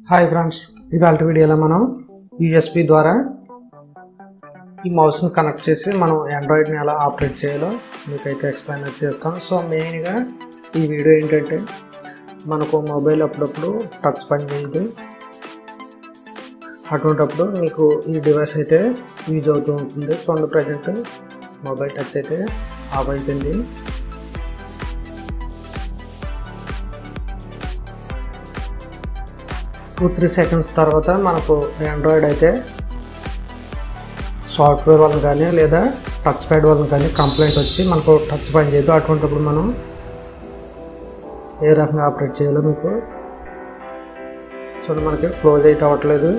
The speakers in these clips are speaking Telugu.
హాయ్ ఫ్రెండ్స్ ఇవాళ వీడియోలో మనం యూఎస్బి ద్వారా ఈ మౌస్ని కనెక్ట్ చేసి మనం ఆండ్రాయిడ్ని ఎలా ఆపరేట్ చేయాలో మీకైతే ఎక్స్ప్లెయిన్ అయితే చేస్తాను సో మెయిన్గా ఈ వీడియో ఏంటంటే మనకు మొబైల్ అప్పుడప్పుడు టచ్ పని చేయదు అటువంటప్పుడు మీకు ఈ డివైస్ అయితే యూజ్ అవుతూ ఉంటుంది చూడండి ప్రజెంట్ మొబైల్ టచ్ అయితే ఆఫ్ అయిపోయింది టూ త్రీ సెకండ్స్ తర్వాత మనకు ఆండ్రాయిడ్ అయితే సాఫ్ట్వేర్ వల్ల కానీ లేదా టచ్ ప్యాడ్ వల్ల కానీ కంప్లైంట్ వచ్చి మనకు టచ్ పని చేయదు అటువంటిప్పుడు మనం ఏ రకంగా ఆపరేట్ చేయాలో మీకు చూడండి మనకి క్లోజ్ అయితే అవ్వట్లేదు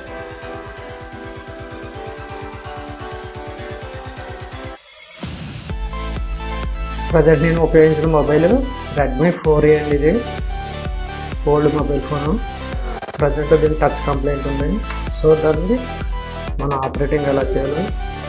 ప్రజెంట్ నేను ఉపయోగించిన మొబైల్ రెడ్మీ ఫోర్ ఏ అండి ఇది ఓల్డ్ మొబైల్ ఫోను ప్రజెంట్ దీనికి టచ్ కంప్లైంట్ ఉంది సో దాన్ని మన ఆపరేటింగ్ ఎలా చేయాలి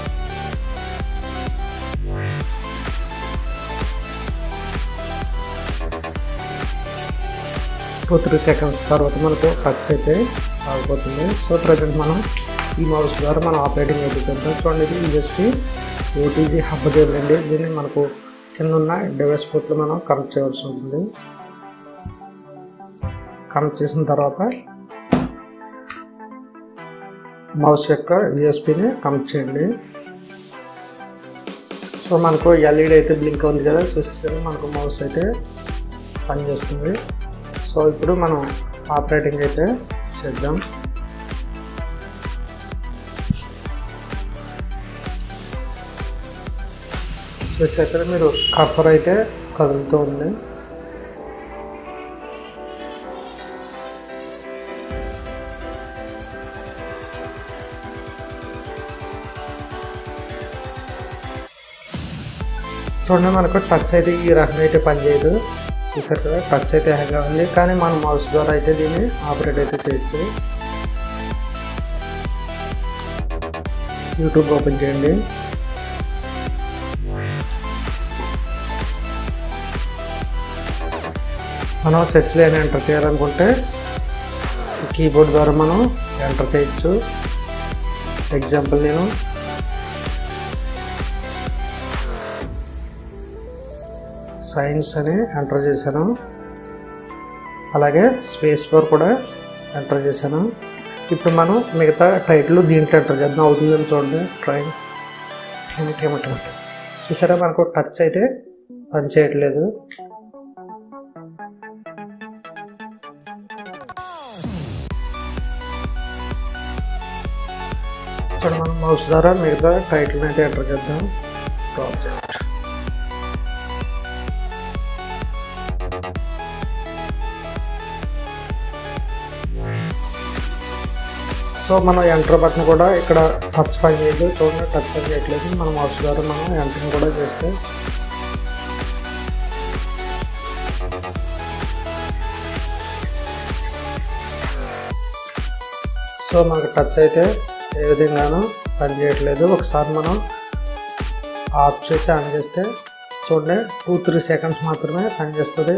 టూ త్రీ సెకండ్స్ తర్వాత మనకు టచ్ అయితే ఆగిపోతుంది సో ప్రజెంట్ మనం ఈ మౌస్ ద్వారా మనం ఆపరేటింగ్ అయితే చేద్దాం చూడండి ఇది యూఎస్పి ఓటీజీ హబ్ కేబుల్ అండి దీన్ని మనకు కింద ఉన్న డివైస్ పోర్ట్లో మనం కనెక్ట్ చేయవలసి ఉంటుంది కనెక్ట్ చేసిన తర్వాత మౌస్ యొక్క యూఎస్పిని కనెక్ట్ చేయండి సో మనకు ఎల్ఈడి అయితే బ్లింక్ ఉంది కదా చూస్తే మనకు మౌస్ అయితే పనిచేస్తుంది సో ఇప్పుడు మనం ఆపరేటింగ్ అయితే చేద్దాం చూసాక మీరు కర్సర్ అయితే కదులుతూ ఉంది చూడండి మనకు టచ్ అయితే ఈ రకంగా అయితే పనిచేయదు చూసారు కదా టచ్ అయితే హ్యాగా ఉంది కానీ మనం మౌస్ ద్వారా అయితే దీన్ని ఆపరేట్ అయితే చేయొచ్చు యూట్యూబ్ ఓపెన్ చేయండి మనం సెర్చ్లో ఏమైనా ఎంటర్ చేయాలనుకుంటే కీబోర్డ్ ద్వారా మనం ఎంటర్ చేయొచ్చు ఎగ్జాంపుల్ నేను సైన్స్ అని ఎంటర్ చేశాను అలాగే స్పేస్ ఫోర్ కూడా ఎంటర్ చేశాను ఇప్పుడు మనం మిగతా టైటిల్ దీంట్లో ఎంటర్ చేద్దాం అవుతుందని చూడండి ట్రైన్ ఏమిటి ఏమిటి ఏమిటి చూసారా మనకు టచ్ అయితే పని చేయట్లేదు ఇక్కడ మనం మౌస్ ద్వారా మిగతా టైటిల్ అయితే ఎంటర్ చేద్దాం ప్రాజెక్ట్ సో మనం ఎంటర్ బటన్ కూడా ఇక్కడ టచ్ పని చేయలేదు చూడండి టచ్ పని చేయట్లేదు మనం మౌస్ ద్వారా మనం ఎంటర్ కూడా చేస్తే సో మనకు టచ్ అయితే ఏ విధంగానూ పని చేయట్లేదు ఒకసారి మనం ఆఫ్ చేసి ఆన్ చేస్తే చూడండి టూ త్రీ సెకండ్స్ మాత్రమే పనిచేస్తుంది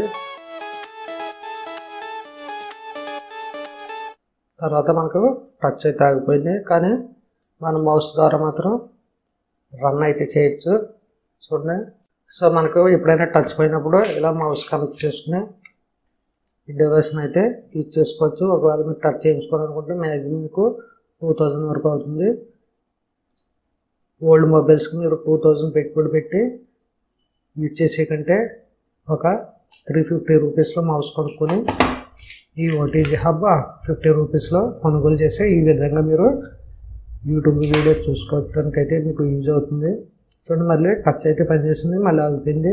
తర్వాత మనకు టచ్ అయితే ఆగిపోయింది కానీ మన మౌస్ ద్వారా మాత్రం రన్ అయితే చేయొచ్చు చూడండి సో మనకు ఎప్పుడైనా టచ్ పోయినప్పుడు ఇలా మౌస్ కనెక్ట్ చేసుకుని ఈ డివైస్ని అయితే యూజ్ చేసుకోవచ్చు ఒకవేళ మీరు టచ్ చేయించుకోవాలనుకుంటే మ్యాక్సిమం మీకు టూ థౌజండ్ వరకు అవుతుంది ఓల్డ్ మొబైల్స్కి మీరు టూ థౌజండ్ పెట్టుబడి పెట్టి యూజ్ చేసే కంటే ఒక త్రీ ఫిఫ్టీ రూపీస్లో మౌస్ కొనుక్కొని ఈ ఓటీజీ హబ్ ఫిఫ్టీ రూపీస్లో కొనుగోలు చేస్తే ఈ విధంగా మీరు యూట్యూబ్ వీడియో చూసుకోవడానికి అయితే మీకు యూజ్ అవుతుంది చూడండి మళ్ళీ టచ్ అయితే పనిచేస్తుంది మళ్ళీ ఆగిపోయింది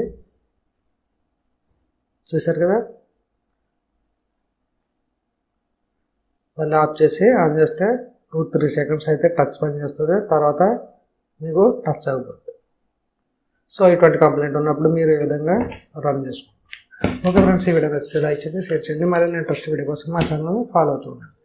చూసారు కదా మళ్ళీ ఆఫ్ చేసి ఆన్ చేస్తే టూ త్రీ సెకండ్స్ అయితే టచ్ పని చేస్తుంది తర్వాత మీకు టచ్ అయిపోతుంది సో ఇటువంటి కంప్లైంట్ ఉన్నప్పుడు మీరు ఈ విధంగా రన్ చేసుకోండి ఓకే ఫ్రెండ్స్ ఈ వీడియో నచ్చితే లైక్ చేయండి షేర్ చేయండి మరిన్ని ఇంట్రెస్ట్ వీడియో కోసం మా ఛానల్ ఫాలో అవుతుండండి